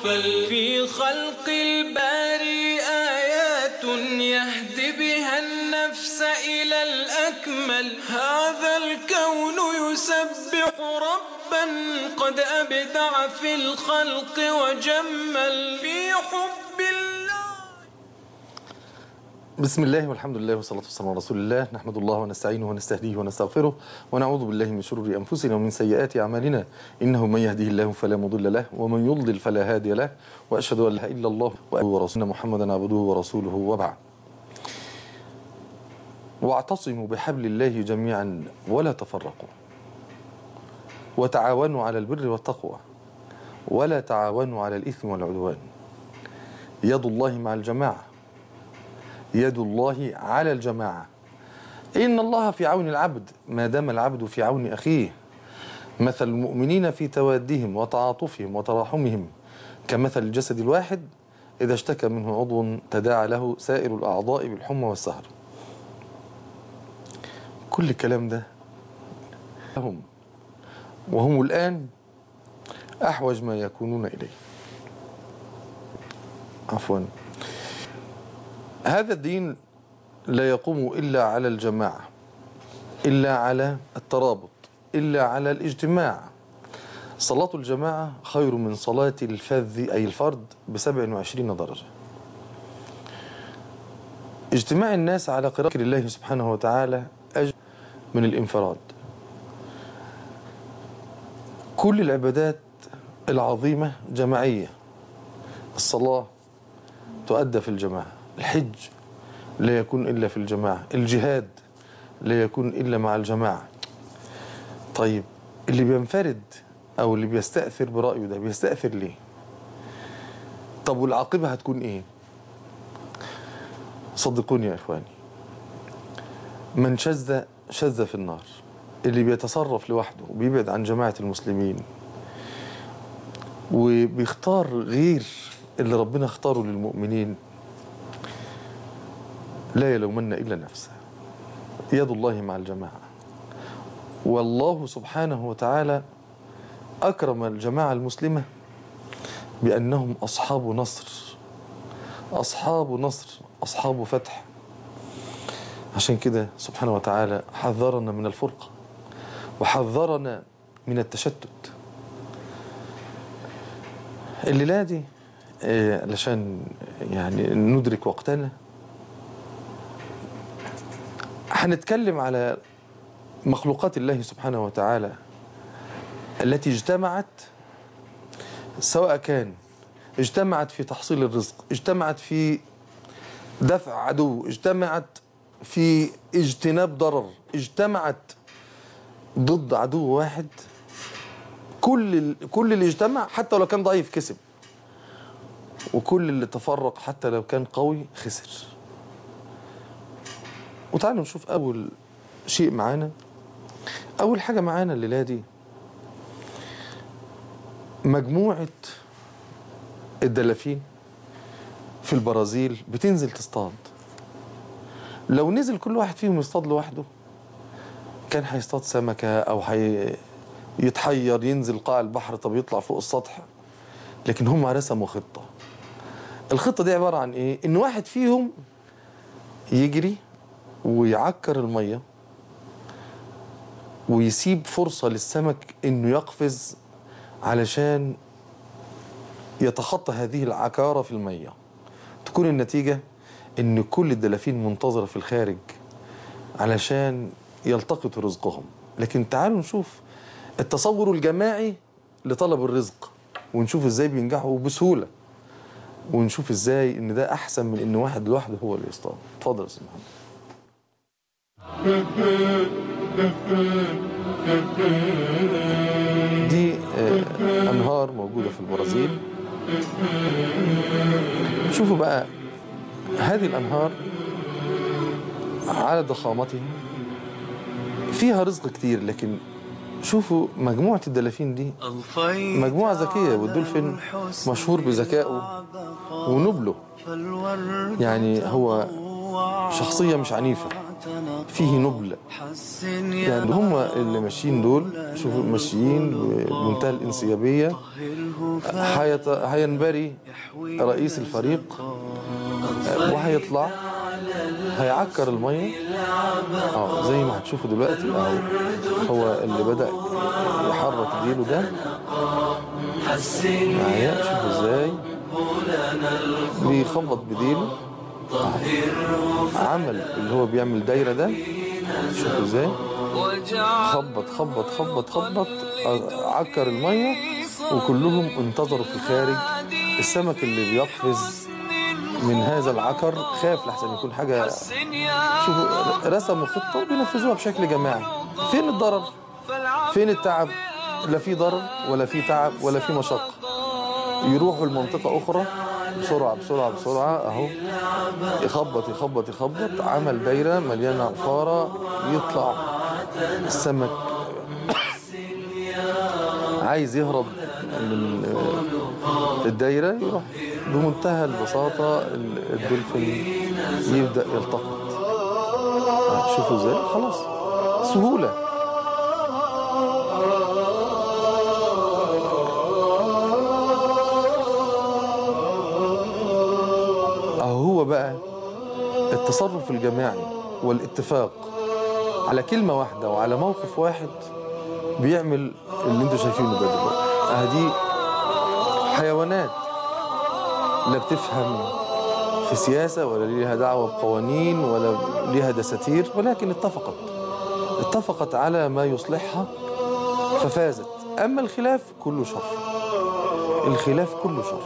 أغفل في خلق الباري آيات يهدي بها النفس إلى الأكمل هذا الكون يسبح ربا قد أبدع في الخلق وجمل في حب الله بسم الله والحمد لله والصلاة والسلام على رسول الله نحمد الله ونستعينه ونستهديه ونستغفره ونعوذ بالله من شرور أنفسنا ومن سيئات أعمالنا إنه من يهديه الله فلا مضل له ومن يضلل فلا هادي له وأشهد أن لا إله إلا الله ورسولنا محمدا عبده ورسوله وبعد واعتصموا بحبل الله جميعا ولا تفرقوا وتعاونوا على البر والتقوى ولا تعاونوا على الإثم والعدوان يد الله مع الجماعة يد الله على الجماعة إن الله في عون العبد ما دام العبد في عون أخيه مثل المؤمنين في توادهم وتعاطفهم وتراحمهم كمثل الجسد الواحد إذا اشتكى منه عضو تداعى له سائر الأعضاء بالحمى والسهر كل الكلام ده هم وهم الآن أحوج ما يكونون إليه عفواً هذا الدين لا يقوم إلا على الجماعة إلا على الترابط إلا على الاجتماع صلاة الجماعة خير من صلاة الفذ أي الفرد بسبع وعشرين درجة اجتماع الناس على قراءة الله سبحانه وتعالى أجل من الانفراد كل العبادات العظيمة جماعية الصلاة تؤدى في الجماعة الحج لا يكون إلا في الجماعة الجهاد لا يكون إلا مع الجماعة طيب اللي بينفرد أو اللي بيستأثر برأيه ده بيستأثر ليه طب والعاقبة هتكون إيه صدقوني يا إخواني من شذ شذ في النار اللي بيتصرف لوحده وبيبعد عن جماعة المسلمين وبيختار غير اللي ربنا اختاره للمؤمنين لا يلومن إلا نفسه يد الله مع الجماعة والله سبحانه وتعالى أكرم الجماعة المسلمة بأنهم أصحاب نصر أصحاب نصر أصحاب فتح عشان كده سبحانه وتعالى حذرنا من الفرقة وحذرنا من التشتت الليلة دي آه، علشان يعني ندرك وقتنا هنتكلم على مخلوقات الله سبحانه وتعالى التي اجتمعت سواء كان اجتمعت في تحصيل الرزق اجتمعت في دفع عدو اجتمعت في اجتناب ضرر اجتمعت ضد عدو واحد كل ال- كل اللي اجتمع حتى لو كان ضعيف كسب وكل اللي تفرق حتى لو كان قوي خسر وتعالوا نشوف أول شيء معانا أول حاجة معانا الليلة دي مجموعة الدلافين في البرازيل بتنزل تصطاد لو نزل كل واحد فيهم يصطاد لوحده كان هيصطاد سمكة أو هي يتحير ينزل قاع البحر طب يطلع فوق السطح لكن هم رسموا خطة الخطة دي عبارة عن إيه؟ إن واحد فيهم يجري ويعكر المية ويسيب فرصة للسمك انه يقفز علشان يتخطى هذه العكارة في المية تكون النتيجة ان كل الدلافين منتظرة في الخارج علشان يلتقطوا رزقهم لكن تعالوا نشوف التصور الجماعي لطلب الرزق ونشوف ازاي بينجحوا بسهولة ونشوف ازاي ان ده احسن من ان واحد لوحده هو اللي يصطاد اتفضل يا استاذ محمد دي آه، انهار موجوده في البرازيل شوفوا بقى هذه الانهار على ضخامتها فيها رزق كتير لكن شوفوا مجموعه الدلافين دي مجموعة ذكية والدولفين مشهور بذكائه ونبله يعني هو شخصية مش عنيفة فيه نبل حسن يعني هم اللي ماشيين دول شوفوا ماشيين بمنتهى الانسيابيه هيت- هينبري رئيس الفريق وهيطلع هيعكر الميه اه زي ما هتشوفوا دلوقتي اهو هو اللي بدا يحرك ديله ده معايا شوفوا ازاي بيخبط بديله عمل اللي هو بيعمل دايره ده شوفوا ازاي وجعل خبط خبط خبط خبط عكر الميه وكلهم انتظروا في الخارج السمك اللي بيقفز من هذا العكر خاف لحسن يكون حاجه حسن يا شوفوا رسموا خطه وبينفذوها بشكل جماعي فين الضرر فالعفو فين التعب لا في ضرر ولا في تعب ولا في مشقه يروحوا لمنطقه اخرى بسرعه بسرعه بسرعه اهو يخبط يخبط يخبط عمل دايره مليانه عفاره يطلع السمك عايز يهرب من الدايره يروح بمنتهى البساطه الدولفين يبدا يلتقط آه، شوفوا ازاي خلاص سهوله اهو هو بقى التصرف الجماعي والاتفاق على كلمة واحدة وعلى موقف واحد بيعمل اللي انتوا شايفينه ده دلوقتي اه دي حيوانات لا بتفهم في سياسة ولا ليها دعوة بقوانين ولا ليها دساتير ولكن اتفقت اتفقت على ما يصلحها ففازت أما الخلاف كله شر الخلاف كله شر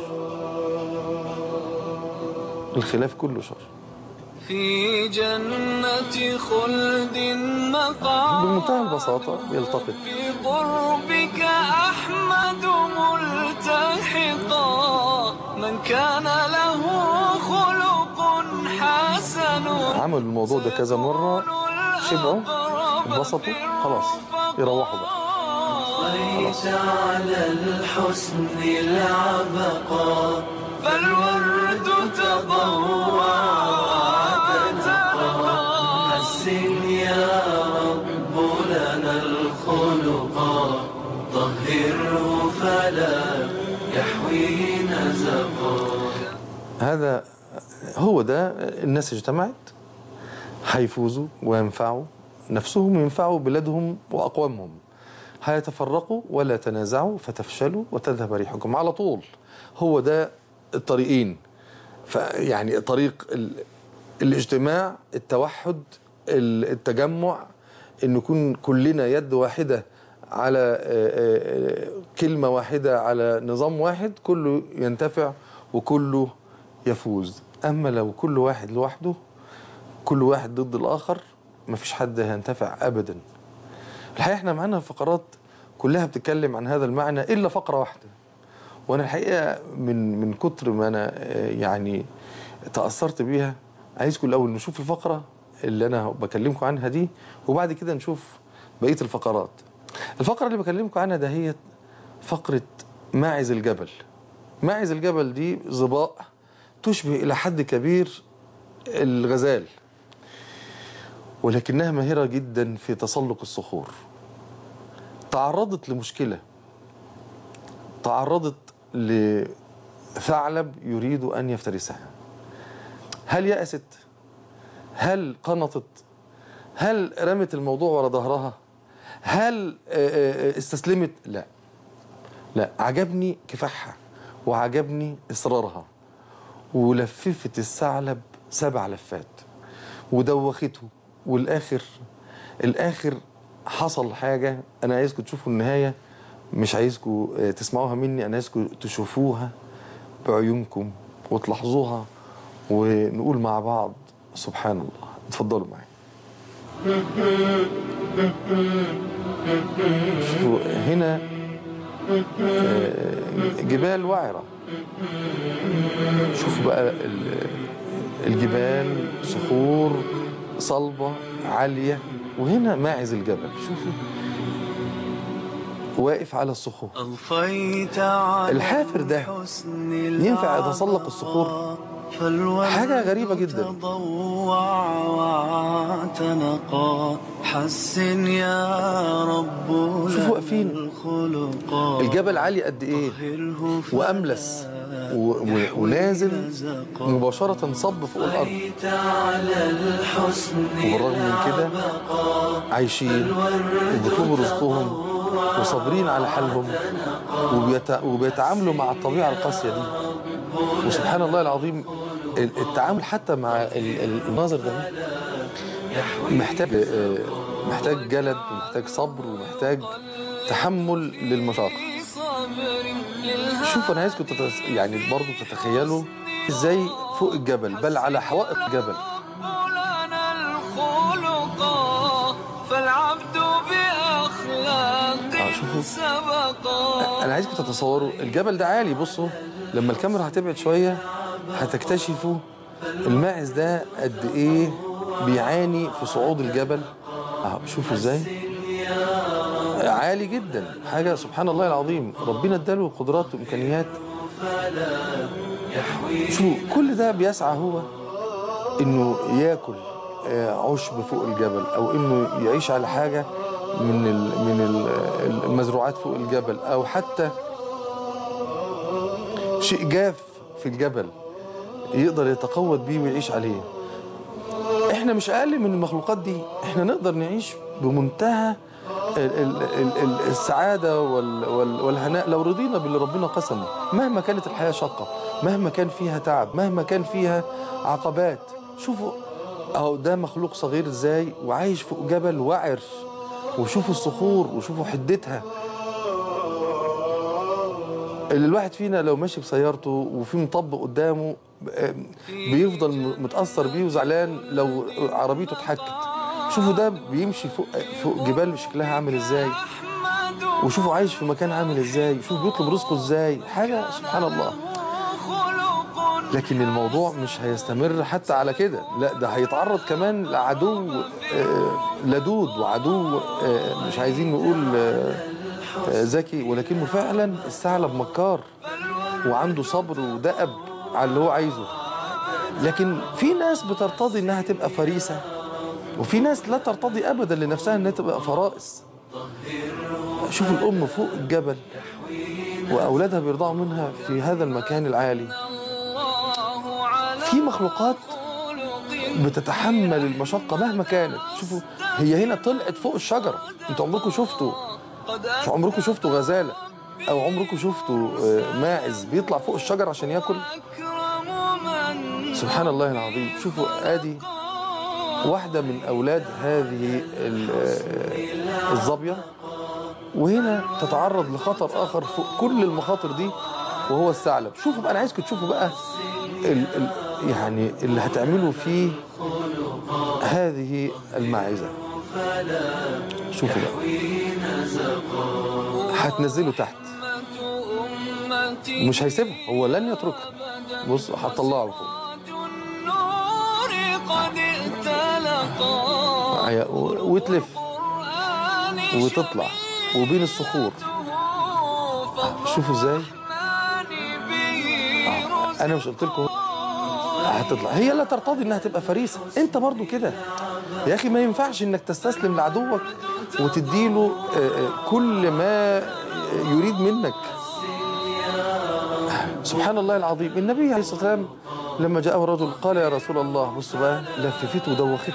الخلاف كله شر في جنة خلد مقام بمنتهى البساطة يلتقط في قربك أحمد ملتحقا من كان له خلق حسن عملوا الموضوع ده كذا مرة شبعوا اتبسطوا خلاص يروحوا بقى خلاص على الحسن العبقى فالورد تضوع وتنقى حسن يا رب لنا الخلقا طهره فلا يحوي نزقا هذا هو ده الناس اجتمعت هيفوزوا وينفعوا نفسهم ينفعوا بلادهم وأقوامهم هيتفرقوا ولا تنازعوا فتفشلوا وتذهب ريحكم على طول هو ده الطريقين فيعني طريق ال... الاجتماع التوحد ال- التجمع ان نكون كلنا يد واحده على آه، آه، كلمه واحده على نظام واحد كله ينتفع وكله يفوز اما لو كل واحد لوحده كل واحد ضد الاخر مفيش حد هينتفع ابدا الحقيقه احنا معانا فقرات كلها بتتكلم عن هذا المعنى الا فقره واحده وانا الحقيقه من من كتر ما انا آه، يعني تاثرت بيها عايزكم الاول نشوف الفقره اللي انا بكلمكم عنها دي وبعد كده نشوف بقيه الفقرات الفقره اللي بكلمكم عنها ده هي فقره ماعز الجبل ماعز الجبل دي ظباء تشبه الى حد كبير الغزال ولكنها ماهره جدا في تسلق الصخور تعرضت لمشكله تعرضت لثعلب يريد ان يفترسها هل يأست؟ هل قنطت؟ هل رمت الموضوع ورا ظهرها؟ هل آه، آه، استسلمت؟ لا لا عجبني كفاحها وعجبني إصرارها ولففت الثعلب سبع لفات ودوخته والآخر الآخر حصل حاجة أنا عايزكم تشوفوا النهاية مش عايزكم آه، تسمعوها مني أنا عايزكم تشوفوها بعيونكم وتلاحظوها ونقول مع بعض سبحان الله اتفضلوا معي شوفوا هنا آه، جبال وعرة شوفوا بقى ال- الجبال صخور صلبة عالية وهنا ماعز الجبل شوفوا واقف على الصخور أضفيت على الحافر ده الحسن ينفع يتسلق العبقى الصخور؟ فالورد حاجة غريبة جدا. تضوع واعتنقا حسن يا رب شوفوا واقفين. الخلقا الجبل عالي قد ايه طهره واملس و... و... ونازل مباشرة صب فوق الارض فليت على الحسن وبالرغم من كده عايشين وبيطلبوا رزقهم وصابرين على حالهم وبيت... وبيتعاملوا مع الطبيعة القاسية دي وسبحان الله العظيم ال- التعامل حتى مع ال- ال- المناظر ده محتاج آه، محتاج جلد ومحتاج صبر ومحتاج تحمل للمشاق شوف انا عايزكم تتس... يعني برضو تتخيلوا ازاي فوق الجبل بل على حوائط الجبل مولانا الخلقا فالعبد بأخلاق آه، شوفوا. سبقا انا عايزكم تتصوروا الجبل ده عالي بصوا لما الكاميرا هتبعد شويه هتكتشفوا الماعز ده قد ايه بيعاني في صعود الجبل اه شوفوا ازاي عالي جدا حاجه سبحان الله العظيم ربنا اداله قدرات وامكانيات شوفوا كل ده بيسعى هو انه ياكل آه، عشب فوق الجبل او انه يعيش على حاجه من ال- من ال- المزروعات فوق الجبل او حتى شيء جاف في الجبل يقدر يتقوت بيه ويعيش عليه احنا مش اقل من المخلوقات دي احنا نقدر نعيش بمنتهى ال- ال- ال- ال- السعادة وال- وال- والهناء لو رضينا باللي ربنا قسمه مهما كانت الحياة شاقة مهما كان فيها تعب مهما كان فيها عقبات شوفوا اهو ده مخلوق صغير ازاي وعايش فوق جبل وعر وشوفوا الصخور وشوفوا حدتها اللي الواحد فينا لو ماشي بسيارته وفي مطب قدامه آم، بيفضل م- متأثر بيه وزعلان لو عربيته اتحكت شوفوا ده بيمشي فوق فوق جبال شكلها عامل ازاي أحمد وشوفوا عايش في مكان عامل ازاي شوفوا بيطلب رزقه ازاي حاجة سبحان الله خلق لكن الموضوع مش هيستمر حتى على كده لا ده هيتعرض كمان لعدو آه، لدود وعدو آه، مش عايزين نقول آه، آه، ذكي ولكنه فعلا الثعلب مكار وعنده صبر ودأب على اللي هو عايزه لكن في ناس بترتضي انها تبقى فريسة وفي ناس لا ترتضي ابدا لنفسها انها تبقى فرائس شوفوا الام فوق الجبل واولادها بيرضعوا منها في هذا المكان العالي الله على في مخلوقات خلق بتتحمل المشقة مهما كانت شوفوا هي هنا طلعت فوق الشجرة انتوا عمركم شفتوا قد مش عمركم شفتوا غزالة او عمركم شفتوا آه، ماعز بيطلع فوق الشجرة عشان ياكل أكرم من سبحان الله العظيم شوفوا ادي واحدة من اولاد هذه ال- آه، الظبية وهنا تتعرض لخطر اخر فوق كل المخاطر دي وهو الثعلب شوفوا بقى انا عايزكم تشوفوا بقى ال ال يعني اللي هتعملوا فيه هذه الماعزة شوفوا بقى هتنزلوا تحت أمتي مش هيسيبها هو لن يتركها بص هتطلعه فوق النور قد اتلقى معايا و- وتلف قرآن وتطلع وبين الصخور شوفوا ازاي فالرحمن به انا مش قلت لكم هتطلع هي لا ترتضي انها تبقى فريسه انت برضو كده يا اخي ما ينفعش انك تستسلم لعدوك وتديله آه، آه، كل ما يريد منك سبحان الله العظيم النبي عليه الصلاه والسلام لما جاءه رجل قال يا رسول الله بص بقى لففته ودوخته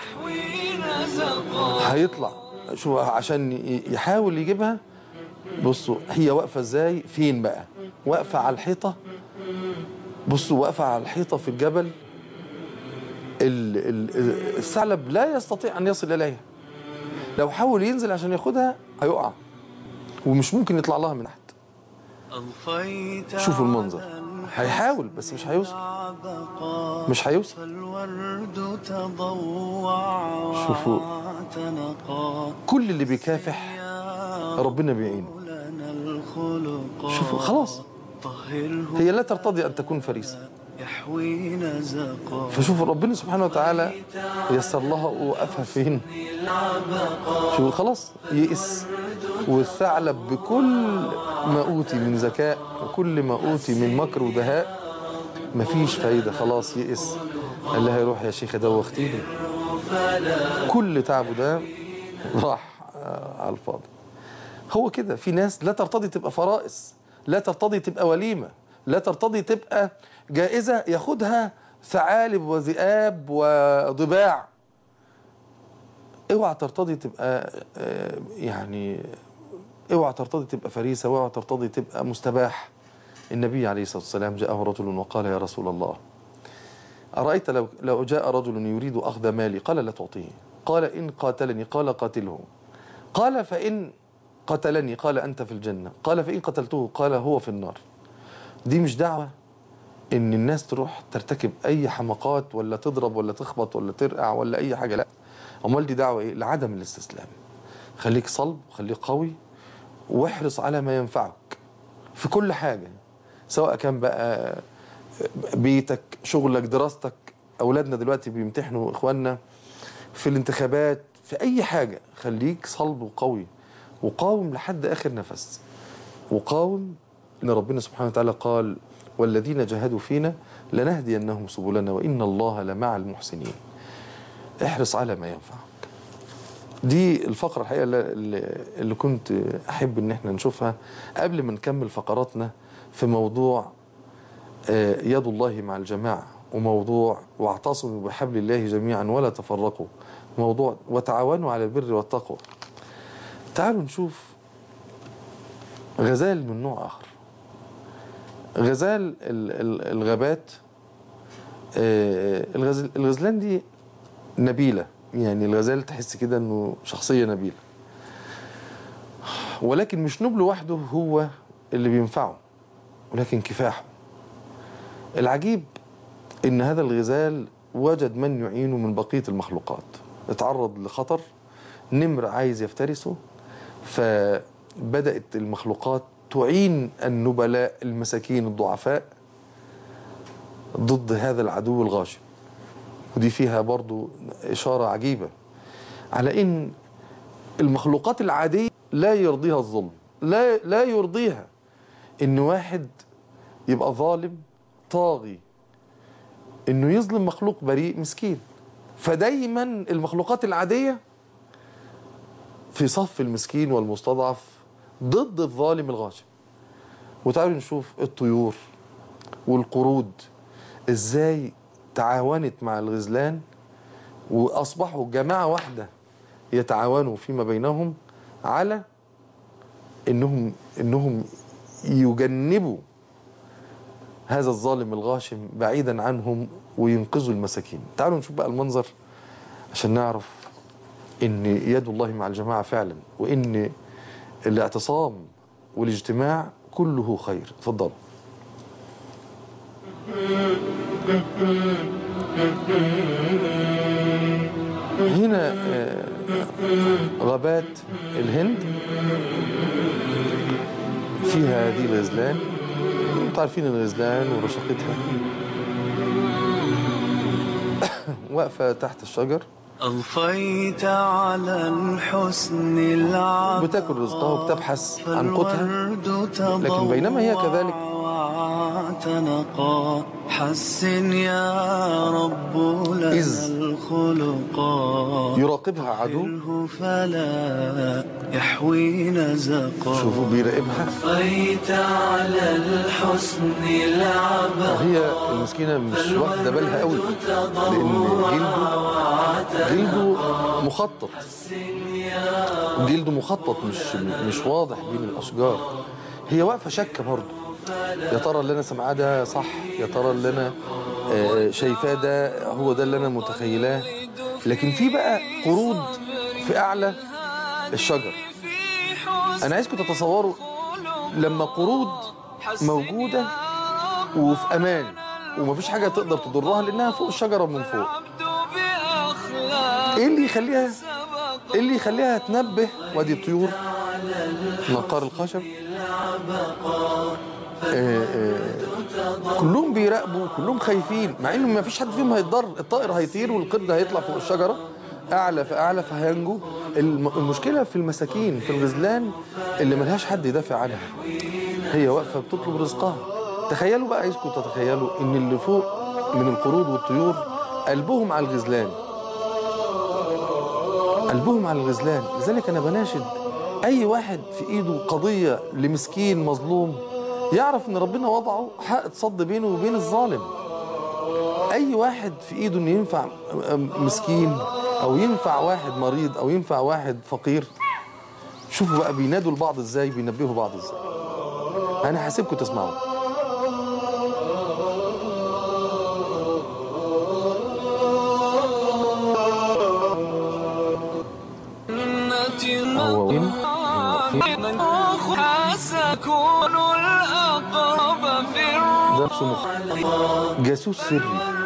هيطلع شو عشان ي- يحاول يجيبها بصوا هي واقفه ازاي فين بقى واقفه على الحيطه بصوا واقفه على الحيطه في الجبل ال- ال- الثعلب لا يستطيع ان يصل اليها لو حاول ينزل عشان ياخدها هيقع ومش ممكن يطلع لها من تحت أضفيت شوفوا المنظر على هيحاول بس مش هيوصل العبقى مش هيوصل فالورد تضوع شوفوا. واعتنقا كل اللي بيكافح يا ربنا بيعينه لنا الخلق شوفوا خلاص طهره هي لا ترتضي ان تكون فريسه يحوي نزقا فشوفوا ربنا سبحانه وتعالى يسر لها وقفها فين شو خلاص يئس والثعلب بكل ما اوتي من ذكاء وكل ما اوتي من مكر ودهاء مفيش فايدة خلاص يئس قال لها روح يا شيخة دوختيني كل تعبه ده راح آه، على الفاضي هو كده في ناس لا ترتضي تبقى فرائس لا ترتضي تبقى وليمة لا ترتضي تبقى جائزة ياخدها ثعالب وذئاب وضباع اوعى ترتضي تبقى آه، يعني اوعى ترتضي تبقى فريسة واوعى ترتضي تبقى مستباح النبي عليه الصلاة والسلام جاءه رجل وقال يا رسول الله أرأيت لو, لو جاء رجل يريد أخذ مالي قال لا تعطيه قال إن قاتلني قال قاتله قال فإن قتلني قال أنت في الجنة قال فإن قتلته قال هو في النار دي مش دعوة إن الناس تروح ترتكب أي حماقات ولا تضرب ولا تخبط ولا ترقع ولا أي حاجة لا أمال دي دعوة إيه لعدم الاستسلام خليك صلب خليك قوي واحرص على ما ينفعك في كل حاجة سواء كان بقى بيتك شغلك دراستك أولادنا دلوقتي بيمتحنوا إخواننا في الانتخابات في أي حاجة خليك صلب وقوي وقاوم لحد آخر نفس وقاوم إن ربنا سبحانه وتعالى قال والذين جاهدوا فينا لنهدينهم سبلنا وإن الله لمع المحسنين احرص على ما ينفعك دي الفقرة الحقيقة اللي, اللي كنت أحب إن احنا نشوفها قبل ما نكمل فقراتنا في موضوع آه، يد الله مع الجماعة وموضوع واعتصموا بحبل الله جميعا ولا تفرقوا موضوع وتعاونوا على البر والتقوى تعالوا نشوف غزال من نوع آخر غزال ال- ال- الغابات آه، الغزل الغزلان دي نبيلة يعني الغزال تحس كده انه شخصية نبيلة ولكن مش نبل وحده هو اللي بينفعه ولكن كفاحه العجيب ان هذا الغزال وجد من يعينه من بقية المخلوقات اتعرض لخطر نمر عايز يفترسه فبدأت المخلوقات تعين النبلاء المساكين الضعفاء ضد هذا العدو الغاشم ودي فيها برضو إشارة عجيبة على إن المخلوقات العادية لا يرضيها الظلم لا لا يرضيها إن واحد يبقى ظالم طاغي إنه يظلم مخلوق بريء مسكين فدايما المخلوقات العادية في صف المسكين والمستضعف ضد الظالم الغاشم وتعالوا نشوف الطيور والقرود ازاي تعاونت مع الغزلان واصبحوا جماعه واحده يتعاونوا فيما بينهم على انهم انهم يجنبوا هذا الظالم الغاشم بعيدا عنهم وينقذوا المساكين تعالوا نشوف بقى المنظر عشان نعرف ان يد الله مع الجماعه فعلا وان الاعتصام والاجتماع كله خير اتفضلوا هنا آه، غابات الهند فيها هذه الغزلان انتوا عارفين الغزلان ورشاقتها واقفة تحت الشجر أضفيت على الحسن العطاء بتاكل رزقها وبتبحث عن قوتها فالورد لكن بينما هي كذلك واعتنقا حسن يا رب لنا إذ الخلقا يراقبها عدو غفره فلا يحوي نزقا شوفوا بيراقبها أضفيت على الحسن العبا وهي المسكينة مش واخدة بالها قوي لأن جلده جلده مخطط جلده مخطط مش مش واضح بين الأشجار هي واقفة شاكة برضه يا ترى اللي أنا سامعاه ده صح يا ترى اللي أنا آه، شايفاه ده هو ده اللي أنا متخيلاه لكن في بقى قرود في أعلى الشجر أنا عايزكم تتصوروا لما قرود موجودة وفي أمان ومفيش حاجة تقدر تضرها لأنها فوق الشجرة من فوق إيه اللي يخليها إيه اللي يخليها تنبه وادي الطيور نقار الخشب آه، آه، كلهم بيراقبوا كلهم خايفين مع انه ما فيش حد فيهم هيتضر الطائر هيطير والقرد هيطلع فوق الشجره اعلى فاعلى فهينجو الم- المشكله في المساكين في الغزلان اللي ملهاش حد يدافع عنها هي واقفه بتطلب رزقها تخيلوا بقى عايزكم تتخيلوا ان اللي فوق من القرود والطيور قلبهم على الغزلان قلبهم على الغزلان لذلك انا بناشد اي واحد في ايده قضيه لمسكين مظلوم يعرف ان ربنا وضعه حق تصد بينه وبين الظالم اي واحد في ايده انه ينفع مسكين او ينفع واحد مريض او ينفع واحد فقير شوفوا بقى بينادوا لبعض ازاي بينبهوا بعض ازاي انا هسيبكم تسمعوا هو وين؟ سأكون الأقرب في ده نفسه مخ... جاسوس سري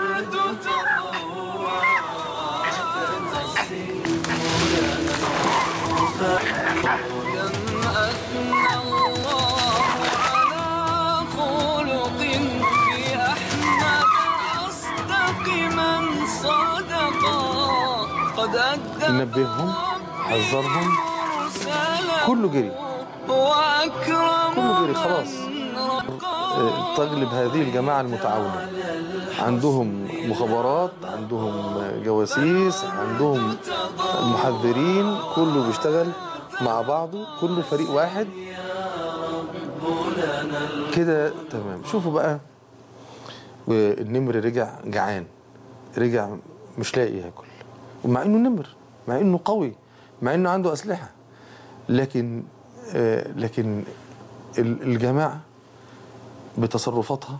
كم أثنى الله على خلق في أحمد أصدق من صدقا قد أدى نبههم حذرهم رساله كله جري وأكرم كله جري خلاص من رقى آه، تغلب هذه الجماعة المتعاونة عندهم مخابرات عندهم جواسيس عندهم محذرين كله بيشتغل مع بعضه كله فريق واحد كده تمام شوفوا بقى والنمر رجع جعان رجع مش لاقي ياكل ومع انه نمر مع انه قوي مع انه عنده اسلحه لكن آه، لكن ال- الجماعه بتصرفاتها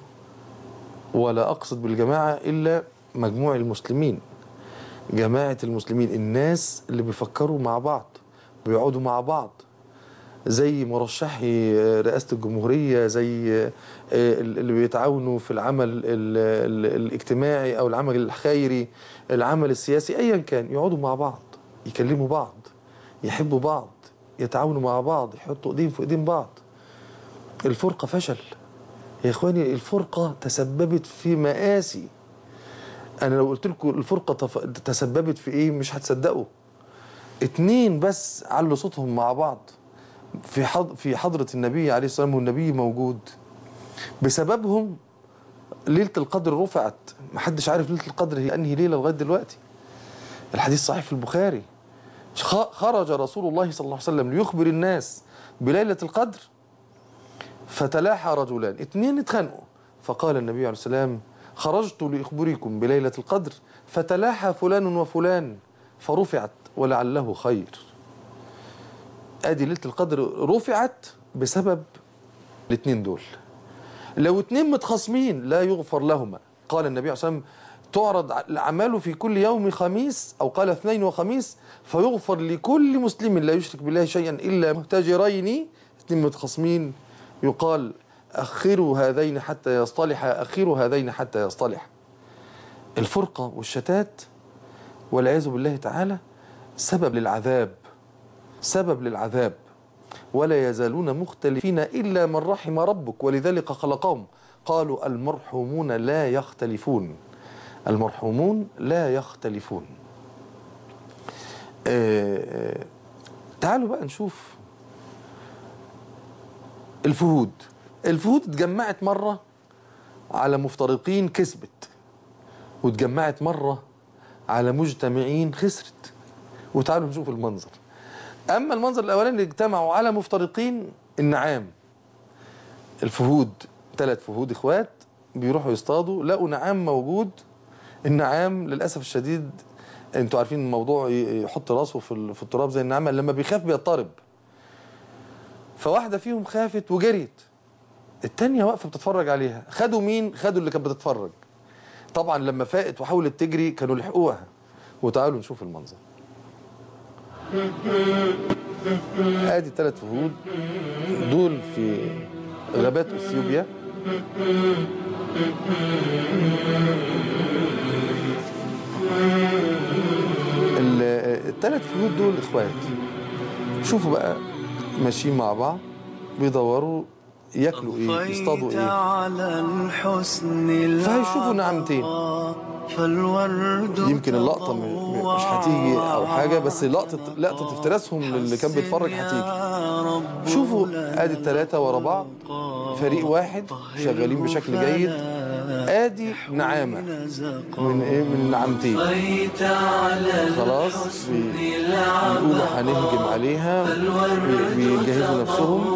ولا أقصد بالجماعة إلا مجموع المسلمين جماعة المسلمين الناس اللي بيفكروا مع بعض بيقعدوا مع بعض زي مرشحي رئاسة الجمهورية زي اللي بيتعاونوا في العمل ال- ال- الاجتماعي أو العمل الخيري العمل السياسي أيا كان يقعدوا مع بعض يكلموا بعض يحبوا بعض يتعاونوا مع بعض يحطوا ايدين في ايدين بعض الفرقة فشل يا اخواني الفرقة تسببت في مآسي انا لو قلت لكم الفرقة تف... تسببت في ايه مش هتصدقوا اتنين بس علوا صوتهم مع بعض في حض... في حضرة النبي عليه الصلاة والسلام والنبي موجود بسببهم ليلة القدر رفعت محدش عارف ليلة القدر هي انهي ليلة لغاية دلوقتي الحديث صحيح في البخاري خ- خرج رسول الله صلى الله عليه وسلم ليخبر الناس بليلة القدر فتلاحى رجلان اتنين اتخانقوا فقال النبي عليه السلام خرجت لأخبركم بليلة القدر فتلاحى فلان وفلان فرفعت ولعله خير ادي ليلة القدر رفعت بسبب الاتنين دول لو اتنين متخاصمين لا يغفر لهما قال النبي عليه الصلاة والسلام تعرض الأعمال في كل يوم خميس أو قال اثنين وخميس فيغفر لكل مسلم لا يشرك بالله شيئا إلا مهتجرين اثنين متخاصمين يقال أخروا هذين حتى يصطلح أخروا هذين حتى يصطلح الفرقة والشتات والعياذ بالله تعالى سبب للعذاب سبب للعذاب ولا يزالون مختلفين إلا من رحم ربك ولذلك خلقهم قالوا المرحومون لا يختلفون المرحومون لا يختلفون آه، آه، تعالوا بقى نشوف الفهود الفهود اتجمعت مرة على مفترقين كسبت واتجمعت مرة على مجتمعين خسرت وتعالوا نشوف المنظر أما المنظر الأولاني اللي اجتمعوا على مفترقين النعام الفهود ثلاث فهود إخوات بيروحوا يصطادوا لقوا نعام موجود النعام للأسف الشديد انتوا عارفين الموضوع ي- يحط راسه في ال- في التراب زي النعامة لما بيخاف بيضطرب فواحدة فيهم خافت وجريت التانية واقفة بتتفرج عليها خدوا مين؟ خدوا اللي كانت بتتفرج طبعا لما فاقت وحاولت تجري كانوا لحقوها وتعالوا نشوف المنظر ادي ثلاث فهود دول في غابات اثيوبيا الثلاث فهود دول اخوات شوفوا بقى ماشيين مع بعض بيدوروا ياكلوا ايه يصطادوا خيت ايه على الحسن فهيشوفوا نعمتين فالورد يمكن اللقطة م- م- مش هتيجي أو حاجة بس لقطة لقطة افتراسهم للي كان بيتفرج هتيجي شوفوا ادي الثلاثة ورا بعض فريق واحد شغالين بشكل جيد ادي نعامة من ايه من نعمتين بقيت على خلاص الحسن بي- العبا بيقولوا هنهجم عليها بي- بيجهزوا نفسهم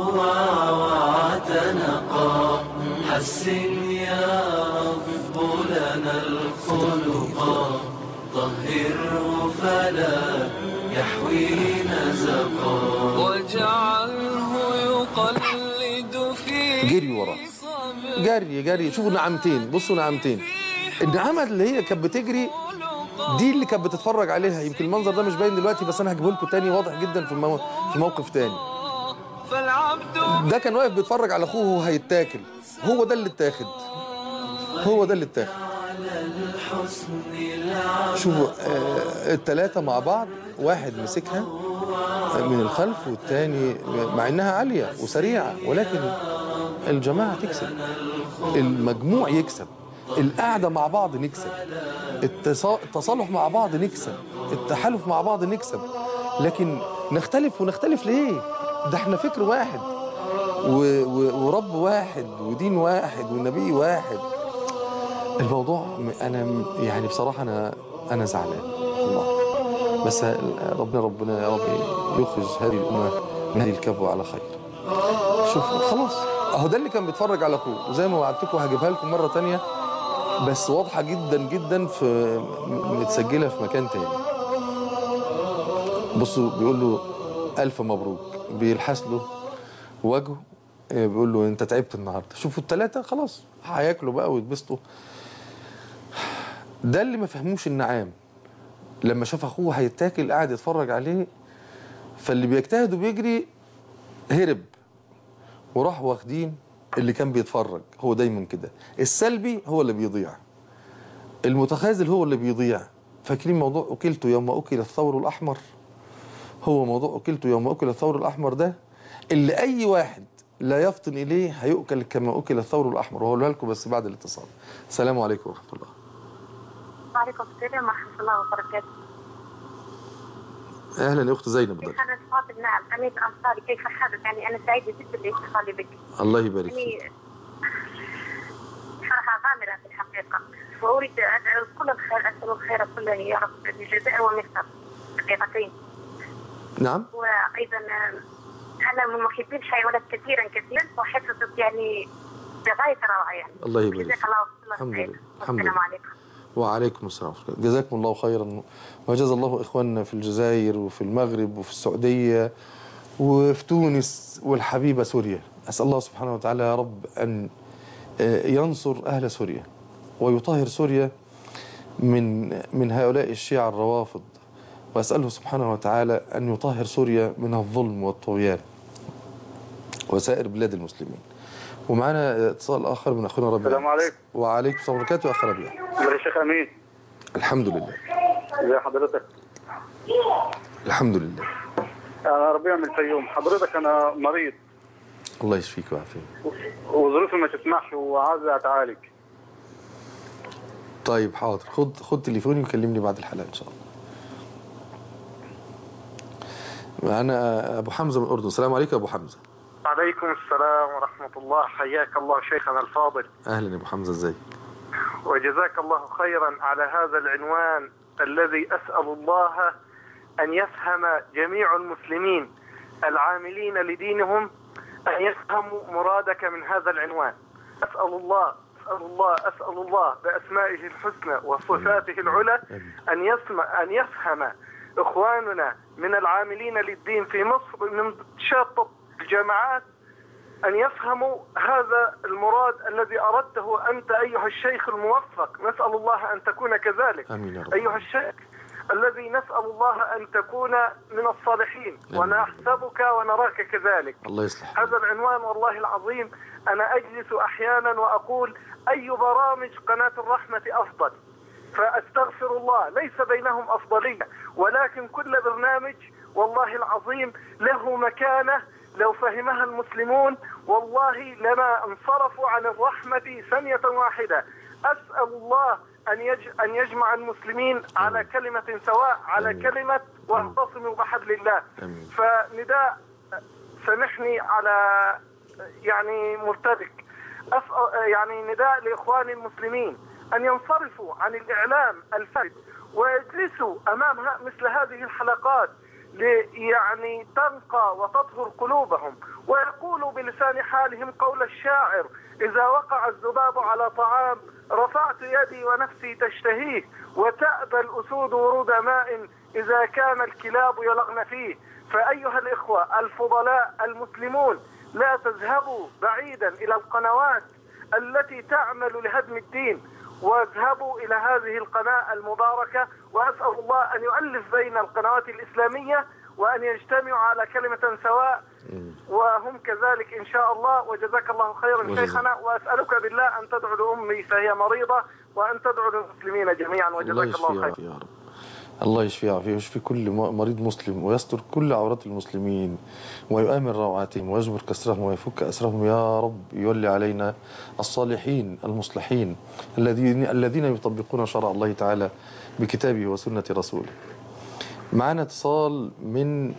واعتنقا حسن يا رب لنا الخلق طهره فلا يحوي نزقا واجعله يقلد في جري وراه. صبر جري جري شوفوا نعمتين بصوا نعمتين النعامة اللي هي كانت بتجري دي اللي كانت بتتفرج عليها يمكن المنظر ده مش باين دلوقتي بس انا هجيبه لكم تاني واضح جدا في مو... في موقف تاني فالعبد ده كان واقف بيتفرج على اخوه وهو هيتاكل هو ده اللي اتاخد هو ده اللي اتاخد الحسن العبا شوفوا آه التلاتة مع بعض واحد مسكها من الخلف والتاني مع انها عالية وسريعة ولكن الجماعة تكسب المجموع يكسب القعدة مع بعض نكسب التصا- التصالح مع بعض نكسب التحالف مع بعض نكسب لكن نختلف ونختلف ليه ده احنا فكر واحد و... و... ورب واحد ودين واحد ونبي واحد الموضوع م- انا م- يعني بصراحه انا انا زعلان والله بس ربنا ربنا يا رب يخرج هذه الامه من هذه الكبوه على خير شوف خلاص اهو ده اللي كان بيتفرج على اخوه وزي ما وعدتكم هجيبها لكم مره تانية بس واضحه جدا جدا في م- متسجله في مكان تاني بصوا بيقول له الف مبروك بيلحس له وجهه آه، بيقول له انت تعبت النهارده شوفوا الثلاثه خلاص هياكلوا بقى ويتبسطوا ده اللي ما فهموش النعام لما شاف اخوه هيتاكل قاعد يتفرج عليه فاللي بيجتهد وبيجري هرب وراح واخدين اللي كان بيتفرج هو دايما كده السلبي هو اللي بيضيع المتخاذل هو اللي بيضيع فاكرين موضوع اكلت يوم اكل الثور الاحمر هو موضوع اكلت يوم اكل الثور الاحمر ده اللي اي واحد لا يفطن اليه هيؤكل كما اكل الثور الاحمر وهقولها لكم بس بعد الاتصال السلام عليكم ورحمه الله وعليكم السلام ورحمة الله وبركاته. اهلا يا اخت زينب كيف بدر حالك فاطمة؟ نعم أمير أنصاري كيف حالك؟ يعني أنا سعيدة جدا باتصالي بك. الله يبارك فيك يعني فرحة غامرة في الحقيقة وأريد أن أدعو كل الخير أسأل الخير كله يا رب بجزاء ومصر حقيقتين نعم وأيضا أنا من محبي الحيوانات كثيرا كثيرا وحفظت يعني بغاية الروعة يعني. الله يبارك جزاك فيك. الله كل الحمد خير. لله. الحمد والسلام لله. عليكم. وعليكم السلام ورحمة الله جزاكم الله خيرا وجزا الله إخواننا في الجزائر وفي المغرب وفي السعودية وفي تونس والحبيبة سوريا أسأل الله سبحانه وتعالى يا رب أن آه، ينصر أهل سوريا ويطهر سوريا من من هؤلاء الشيعة الروافض وأسأله سبحانه وتعالى أن يطهر سوريا من الظلم والطغيان وسائر بلاد المسلمين ومعنا اتصال آخر من أخونا ربيع السلام عليكم. وعليكم السلام ورحمة الله يا أخ ربيع يا شيخ امين الحمد لله ازي حضرتك الحمد لله انا ربيع من الفيوم حضرتك انا مريض الله يشفيك ويعافيك وظروفي ما تسمحش وعايز اتعالج طيب حاضر خد خد تليفوني وكلمني بعد الحلقه ان شاء الله معانا ابو حمزه من الاردن السلام عليكم يا ابو حمزه عليكم السلام ورحمة الله حياك الله شيخنا الفاضل اهلا يا ابو حمزه ازيك وجزاك الله خيرا على هذا العنوان الذي أسأل الله أن يفهم جميع المسلمين العاملين لدينهم أن يفهموا مرادك من هذا العنوان أسأل الله أسأل الله أسأل الله بأسمائه الحسنى وصفاته العلى أن يسمع أن يفهم إخواننا من العاملين للدين في مصر من شاطئ الجامعات أن يفهموا هذا المراد الذي أردته أنت أيها الشيخ الموفق نسأل الله أن تكون كذلك امين يا رب أيها الشيخ الذي نسأل الله أن تكون من الصالحين آمين. ونحسبك ونراك كذلك الله يصلح هذا العنوان والله العظيم أنا أجلس أحيانا وأقول أي برامج قناة الرحمة أفضل فأستغفر الله ليس بينهم أفضلية ولكن كل برنامج والله العظيم له مكانة لو فهمها المسلمون والله لما انصرفوا عن الرحمة ثانية واحدة أسأل الله أن يج... أن يجمع المسلمين على كلمة سواء على آمين. كلمة واعتصموا بحبل الله آمين. فنداء سامحني على يعني مرتبك أسأل يعني نداء لإخواني المسلمين أن ينصرفوا عن الإعلام الفاسد ويجلسوا أمام ه- مثل هذه الحلقات لي- يعني تنقى وتطهر قلوبهم ويقولوا بلسان حالهم قول الشاعر إذا وقع الذباب على طعام رفعت يدي ونفسي تشتهيه وتأبى الأسود ورود ماء إذا كان الكلاب يلغن فيه فأيها الإخوة الفضلاء المسلمون لا تذهبوا بعيدا إلى القنوات التي تعمل لهدم الدين واذهبوا إلى هذه القناة المباركة وأسأل الله أن يؤلف بين القنوات الإسلامية وأن يجتمعوا على كلمة سواء وهم كذلك إن شاء الله وجزاك الله خيرا وجزاك. شيخنا وأسألك بالله أن تدعو لأمي فهي مريضة وأن تدعو للمسلمين جميعا الله وجزاك الله يشفيها خيرا يا رب الله يشفي ويعافيه ويشفي كل م- مريض مسلم ويستر كل عورات المسلمين ويؤمن روعاتهم ويجبر كسرهم ويفك أسرهم يا رب يولي علينا الصالحين المصلحين الذين الذين يطبقون شرع الله تعالى بكتابه وسنة رسوله معنا اتصال من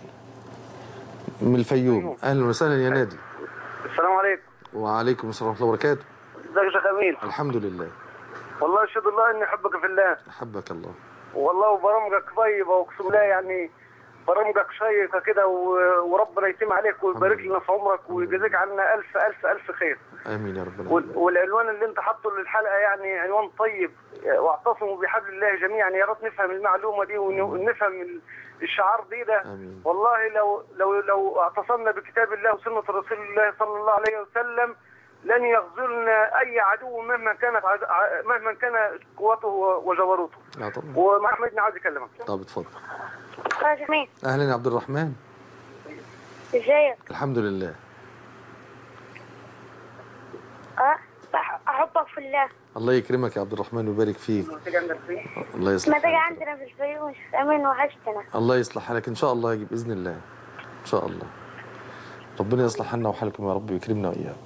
من الفيوم أهلا وسهلا يا نادي السلام عليكم وعليكم السلام ورحمة الله وبركاته ازيك يا شيخ أمين الحمد لله والله أشهد الله إني أحبك في الله أحبك الله والله وبرامجك طيبة وأقسم بالله يعني برامجك شيقة كده و- وربنا يتم عليك ويبارك لنا في عمرك ويجازيك عنا ألف ألف ألف خير آمين يا رب العالمين وال- والعنوان اللي أنت حاطه للحلقة يعني عنوان طيب واعتصموا بحبل الله جميعا يا ريت نفهم المعلومة دي ون- ونفهم ال- الشعار دي ده آمين. والله لو لو لو اعتصمنا بكتاب الله وسنة رسول الله صلى الله عليه وسلم لن يغزلنا أي عدو مهما كانت عد... ع- مهما كان قوته وجبروته لا طبعا ومع احمد بن عاوز يكلمك طب اتفضل يا جميل أهلا يا عبد الرحمن ازيك الحمد لله اه أح- احبك في الله الله يكرمك يا عبد الرحمن ويبارك فيك الله يصلح ما تيجي حالك عندنا في الفيوم شيخ امين وحشتنا الله يصلح حالك ان شاء الله يجي باذن الله ان شاء الله ربنا يصلح حالنا وحالكم يا رب ويكرمنا واياكم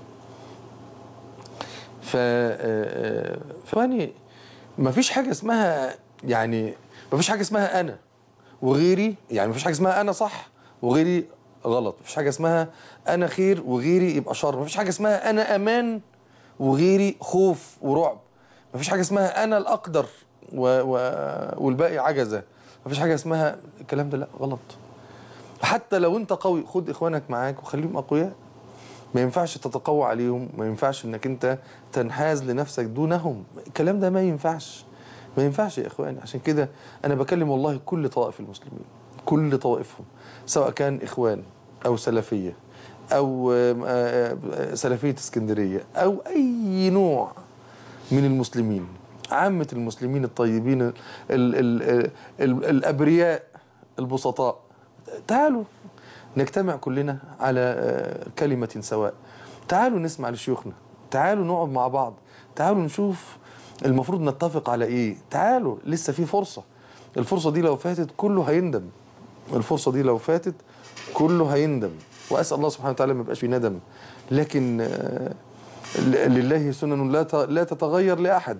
ف آه، فاني ما فيش حاجه اسمها يعني ما فيش حاجه اسمها انا وغيري يعني ما فيش حاجه اسمها انا صح وغيري غلط ما فيش حاجه اسمها انا خير وغيري يبقى شر ما فيش حاجه اسمها انا امان وغيري خوف ورعب ما فيش حاجه اسمها انا الاقدر و... و... والباقي عجزه ما فيش حاجه اسمها الكلام ده لا غلط حتى لو انت قوي خد اخوانك معاك وخليهم اقوياء ما ينفعش تتقوى عليهم ما ينفعش انك انت تنحاز لنفسك دونهم الكلام ده ما ينفعش ما ينفعش يا اخواني عشان كده انا بكلم والله كل طوائف المسلمين كل طوائفهم سواء كان اخوان او سلفيه او آم، آه، آه، سلفيه اسكندريه او اي نوع من المسلمين عامة المسلمين الطيبين ال ال ال ال الأبرياء البسطاء تعالوا نجتمع كلنا على آه، كلمة سواء تعالوا نسمع لشيوخنا تعالوا نقعد مع بعض تعالوا نشوف المفروض نتفق على ايه تعالوا لسه في فرصة الفرصة دي لو فاتت كله هيندم الفرصة دي لو فاتت كله هيندم وأسأل الله سبحانه وتعالى ما يبقاش في ندم لكن آه، ل- لله سنن لا ت- لا تتغير لأحد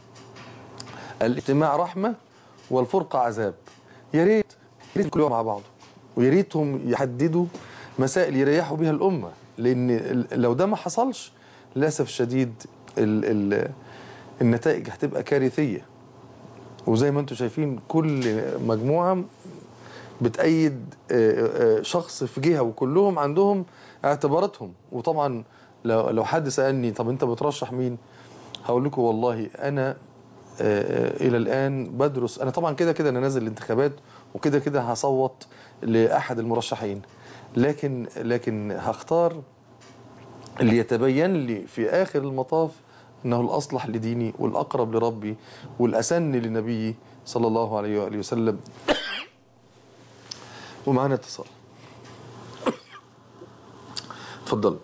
الاجتماع رحمة والفرقة عذاب يا ريت يا ريت كل يوم مع بعض ويا ريتهم يحددوا مسائل يريحوا بها الأمة لأن ال- لو ده ما حصلش للأسف الشديد ال ال النتائج هتبقى كارثية وزي ما انتم شايفين كل مجموعة بتأيد آه، آه، شخص في جهة وكلهم عندهم اعتباراتهم وطبعا لو لو حد سألني طب انت بترشح مين هقول لكم والله انا آه، آه، الى الان بدرس انا طبعا كده كده انا نازل الانتخابات وكده كده هصوت لاحد المرشحين لكن لكن هختار اللي يتبين لي في آخر المطاف أنه الأصلح لديني والأقرب لربي والأسن لنبيي صلى الله عليه وآله وسلم ومعنا اتصال تفضل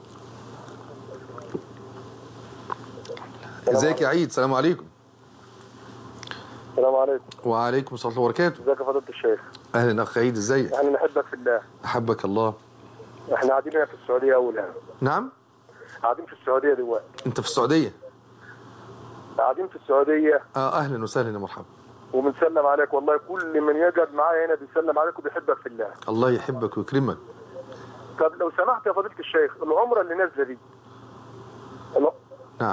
ازيك يا عيد السلام عليكم السلام عليكم وعليكم السلام ورحمه الله وبركاته ازيك يا فضيله الشيخ اهلا اخ عيد ازيك احنا نحبك في الله احبك الله احنا قاعدين هنا في السعوديه اول هنا نعم قاعدين في السعوديه دلوقتي انت في السعوديه قاعدين في السعوديه اه اهلا وسهلا يا مرحبا وبنسلم عليك والله كل من يقعد معايا هنا بيسلم عليك وبيحبك في الله الله يحبك ويكرمك طب لو سمحت يا فضيله الشيخ العمره اللي نازله دي الع- نعم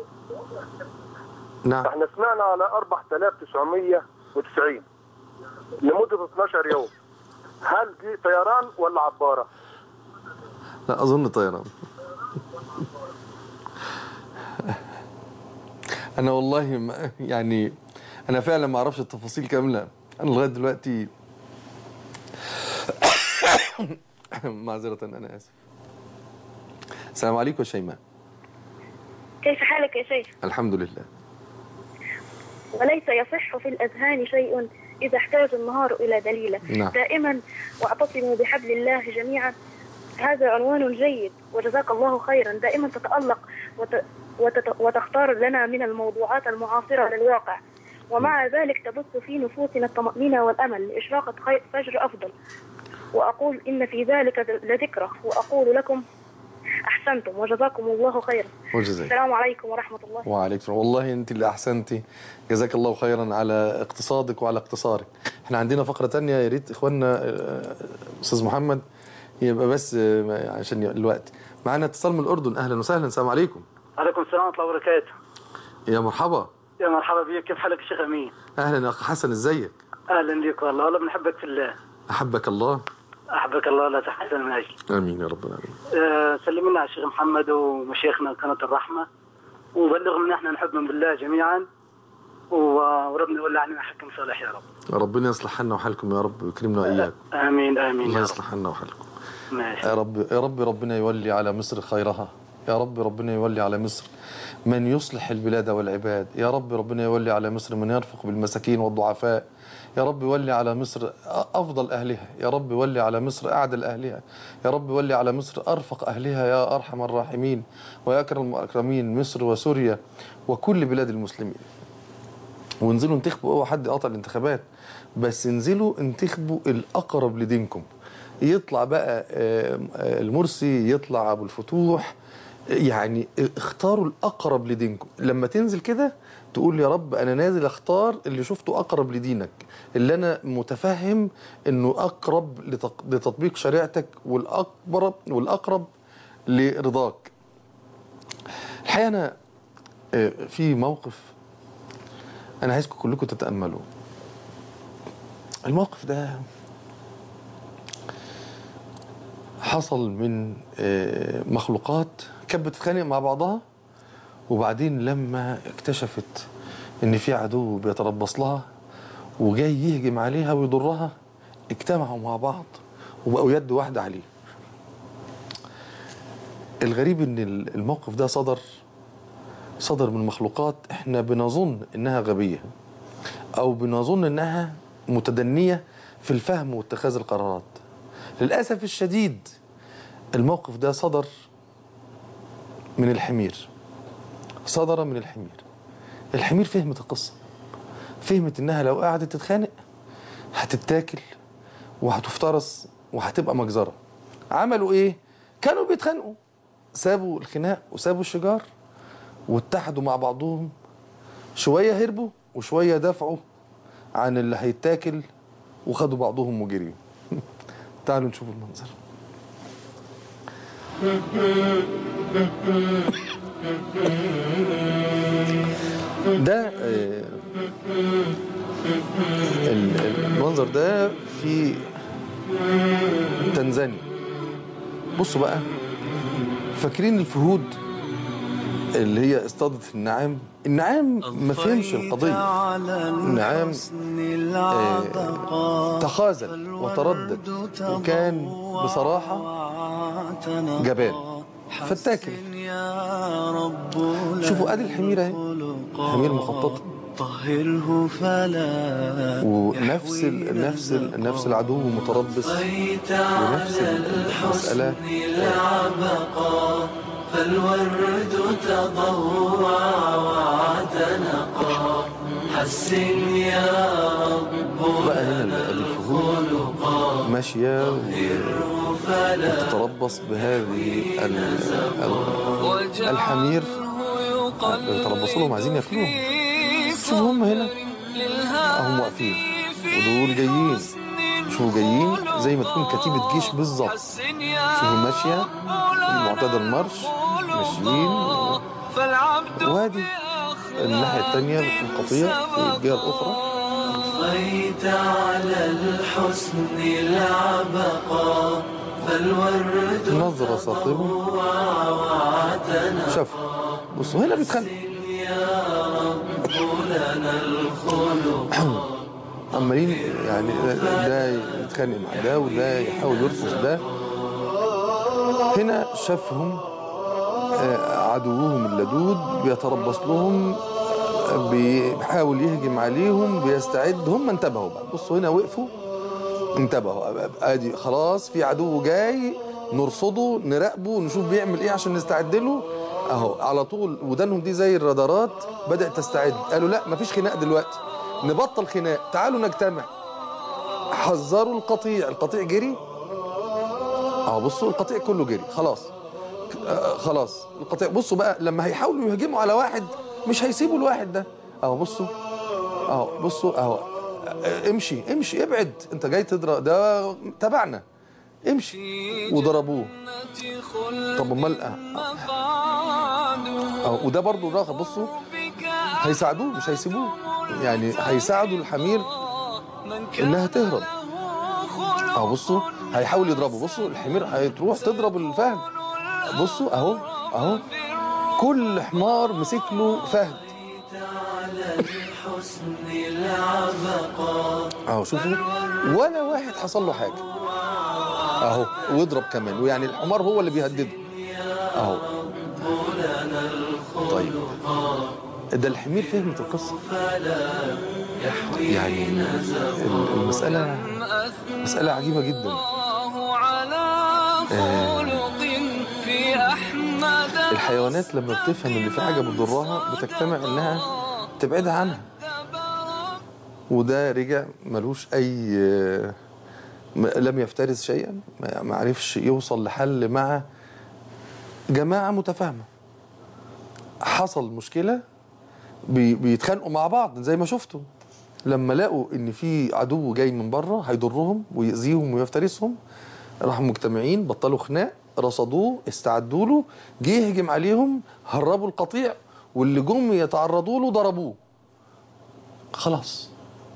نعم احنا سمعنا على 4990 لمده 12 يوم هل دي طيران ولا عباره؟ لا اظن طيران انا والله ما يعني انا فعلا ما اعرفش التفاصيل كامله انا لغايه دلوقتي معذره انا اسف السلام عليكم يا شيماء كيف حالك يا شيخ الحمد لله وليس يصح في الأذهان شيء إذا احتاج النهار إلى دليله نعم. دائما واعتصموا بحبل الله جميعا هذا عنوان جيد وجزاك الله خيرا دائما تتألق وت... وتت... وتختار لنا من الموضوعات المعاصرة للواقع ومع ذلك تبث في نفوسنا الطمأنينة والأمل لإشراقة خير فجر أفضل وأقول إن في ذلك لذكرى وأقول لكم أحسنتم وجزاكم الله خيرا وجزاك السلام عليكم ورحمة الله وعليكم السلام. والله انت اللي احسنتي جزاك الله خيرا على اقتصادك وعلى اقتصارك احنا عندنا فقره تانية يا ريت اخواننا آه، استاذ محمد يبقى بس آه، عشان الوقت معانا اتصال من الاردن اهلا وسهلا السلام عليكم عليكم السلام ورحمة الله وبركاته يا مرحبا يا مرحبا بك كيف حالك يا شيخ أمين اهلا يا اخ حسن ازيك أهلا بك والله والله بنحبك في الله احبك الله أحبك الله لا تحزن من أجل امين يا رب العالمين أه سلم لنا على الشيخ محمد ومشايخنا قناة الرحمة وبلغهم إن إحنا نحبهم بالله جميعا و- وربنا يولي علينا حكم صالح يا رب ربنا يصلح حالنا وحالكم يا رب ويكرمنا واياكم آمين آمين الله يا رب يصلح حالنا وحالكم ماشي يا رب يا رب ربنا يولي على مصر خيرها يا رب ربنا يولي على مصر من يصلح البلاد والعباد يا رب ربنا يولي على مصر من يرفق بالمساكين والضعفاء يا رب يولي على مصر أفضل أهلها يا رب يولي على مصر أعدل أهلها يا رب يولي على مصر أرفق أهلها يا أرحم الراحمين ويا أكرم الأكرمين مصر وسوريا وكل بلاد المسلمين وانزلوا انتخبوا اوعى حد قاطع الانتخابات بس انزلوا انتخبوا الاقرب لدينكم يطلع بقى آه، آه، المرسي يطلع ابو الفتوح يعني اختاروا الاقرب لدينكم لما تنزل كده تقول يا رب انا نازل اختار اللي شفته اقرب لدينك اللي انا متفهم انه اقرب لتق- لتطبيق شريعتك والاكبر والاقرب لرضاك الحقيقه انا آه، في موقف انا عايزكم كلكم تتاملوا الموقف ده حصل من آه، مخلوقات كانت بتتخانق مع بعضها وبعدين لما اكتشفت ان في عدو بيتربص لها وجاي يهجم عليها ويضرها اجتمعوا مع بعض وبقوا يد واحده عليه الغريب ان الموقف ده صدر صدر من مخلوقات احنا بنظن انها غبيه او بنظن انها متدنيه في الفهم واتخاذ القرارات للاسف الشديد الموقف ده صدر من الحمير صدر من الحمير الحمير فهمت القصه فهمت انها لو قعدت تتخانق هتتاكل وهتفترس وهتبقى مجزره عملوا ايه كانوا بيتخانقوا سابوا الخناق وسابوا الشجار واتحدوا مع بعضهم شويه هربوا وشويه دافعوا عن اللي هيتاكل وخدوا بعضهم وجريوا تعالوا نشوف المنظر ده آه، ال- المنظر ده في تنزانيا بصوا بقى فاكرين الفهود اللي هي اصطادت النعام النعام ما فهمش القضية النعام آه، تخاذل وتردد وكان بصراحة جبان فاتاكل شوفوا ادي الحميرة اهي حمير مخططة طهره فلا ونفس ال نفس ال نفس العدو متربص بقيت ونفس على المسألة الحسن العبقى فالورد تضوع واعتنقا حسن يا رب بقى هنا ادي الفهود ماشية وتتربص بهذه ال- ال- الحمير بيتربصوا لهم عايزين ياكلوهم شوف هم هنا اهم واقفين ودول جايين شوفوا جايين زي ما تكون كتيبة جيش بالظبط شوفوا ماشية معتدى المرش ماشيين وادي الناحية التانية القطيع في الجهة الأخرى أضفيت على الحسن العبقى فالورد نظرة ساطبة شاف بصوا هنا بيتخانق عمالين يعني ده يتخانق مع ده وده يحاول يرفض ده هنا شافهم آه، عدوهم اللدود بيتربص لهم آه، بيحاول يهجم عليهم بيستعد هم انتبهوا بقى بصوا هنا وقفوا انتبهوا ادي خلاص في عدو جاي نرصده نراقبه نشوف بيعمل ايه عشان نستعد له اهو على طول ودانهم دي زي الرادارات بدات تستعد قالوا لا مفيش خناق دلوقتي نبطل خناق تعالوا نجتمع حذروا القطيع القطيع جري اهو بصوا القطيع كله جري خلاص آه، خلاص القطيع بصوا بقى لما هيحاولوا يهجموا على واحد مش هيسيبوا الواحد ده اهو بصوا اهو بصوا اهو آه، امشي امشي ابعد انت جاي تضرب ده تبعنا امشي وضربوه طب امال آه، اهو وده برضو راغب بصوا هيساعدوه مش هيسيبوه يعني هيساعدوا الحمير انها تهرب اهو بصوا هيحاول يضربه بصوا الحمير هتروح تضرب الفهد بصوا اهو اهو كل حمار مسك له فهد الحسن العبقى اهو شوفوا ولا واحد حصل له حاجه اهو واضرب كمان ويعني الحمار هو اللي بيهدده اهو طيب ده الحمير فهمت القصه يعني ال- المساله مساله عجيبه جدا الله على خلق في أحمد الحيوانات لما بتفهم ان في حاجه بتضرها بتجتمع انها تبعدها عنها وده رجع ملوش اي م- لم يفترس شيئا ما ما عرفش يوصل لحل مع جماعه متفاهمه حصل مشكله بي- بيتخانقوا مع بعض زي ما شفتوا لما لقوا ان في عدو جاي من بره هيضرهم ويأذيهم ويفترسهم راحوا مجتمعين بطلوا خناق رصدوه استعدوا له جه يهجم عليهم هربوا القطيع واللي جم يتعرضوا له ضربوه خلاص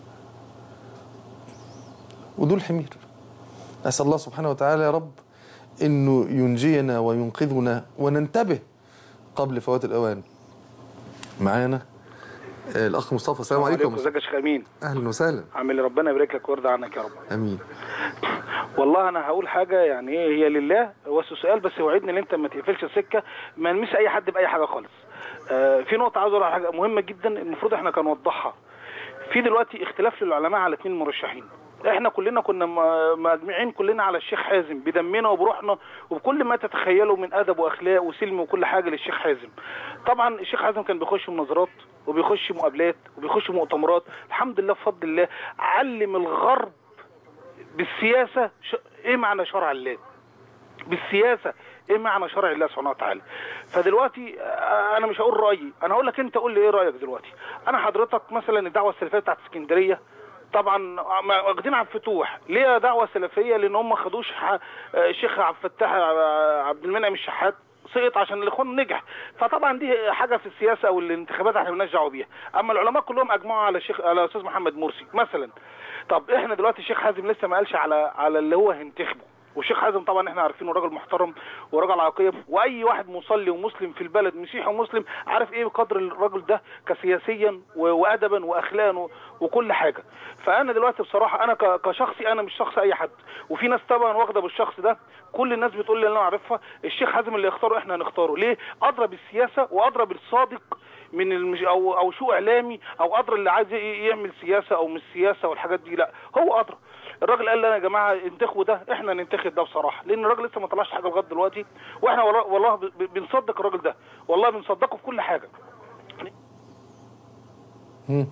ودول حمير أسأل الله سبحانه وتعالى يا رب إنه ينجينا وينقذنا وننتبه قبل فوات الأوان معانا آه، الأخ مصطفى السلام عليكم ازيك يا شيخ امين أهلا وسهلا عامل إيه؟ ربنا يبارك لك ويرضى عنك يا رب أمين والله انا هقول حاجه يعني ايه هي لله هو سؤال بس وعدني ان انت ما تقفلش السكه ما نمس اي حد باي حاجه خالص آه في نقطه عاوز اقول على حاجه مهمه جدا المفروض احنا كان نوضحها في دلوقتي اختلاف للعلماء على اثنين مرشحين احنا كلنا كنا م- مجمعين كلنا على الشيخ حازم بدمنا وبروحنا وبكل ما تتخيلوا من ادب واخلاق وسلم وكل حاجه للشيخ حازم طبعا الشيخ حازم كان بيخش مناظرات وبيخش مقابلات وبيخش مؤتمرات الحمد لله بفضل الله علم الغرب بالسياسه ش... ايه معنى شرع الله بالسياسه ايه معنى شرع الله سبحانه وتعالى فدلوقتي آه، انا مش هقول رايي انا هقول لك انت قول لي ايه رايك دلوقتي انا حضرتك مثلا الدعوه السلفيه بتاعت اسكندريه طبعا ما- واخدين عبد الفتوح ليه دعوه سلفيه لان هم ما خدوش ح- آه، الشيخ عبد الفتاح آه، عبد المنعم الشحات سقط عشان الاخوان نجح فطبعا دي حاجه في السياسه او الانتخابات احنا مالناش دعوه بيها اما العلماء كلهم اجمعوا على الشيخ على الاستاذ محمد مرسي مثلا طب احنا دلوقتي الشيخ حازم لسه ما قالش على على اللي هو هينتخبه والشيخ حازم طبعا احنا عارفينه راجل محترم وراجل عقيم واي واحد مصلي ومسلم في البلد مسيحي ومسلم عارف ايه قدر الراجل ده كسياسيا و- وادبا واخلاقا و- وكل حاجه فانا دلوقتي بصراحه انا ك- كشخصي انا مش شخص اي حد وفي ناس طبعا واخده بالشخص ده كل الناس بتقول لي اللي انا اعرفها الشيخ حازم اللي يختاره احنا هنختاره ليه ادرى بالسياسه وادرى بالصادق من المش... او او شو اعلامي او ادرى اللي عايز ي- يعمل سياسه او مش سياسه والحاجات دي لا هو ادرى الراجل قال لنا يا جماعه انتخبوا ده احنا ننتخب ده بصراحه لان الراجل لسه ما طلعش حاجه لغايه دلوقتي واحنا والله, والله ب- ب- بنصدق الراجل ده والله بنصدقه في كل حاجه مم.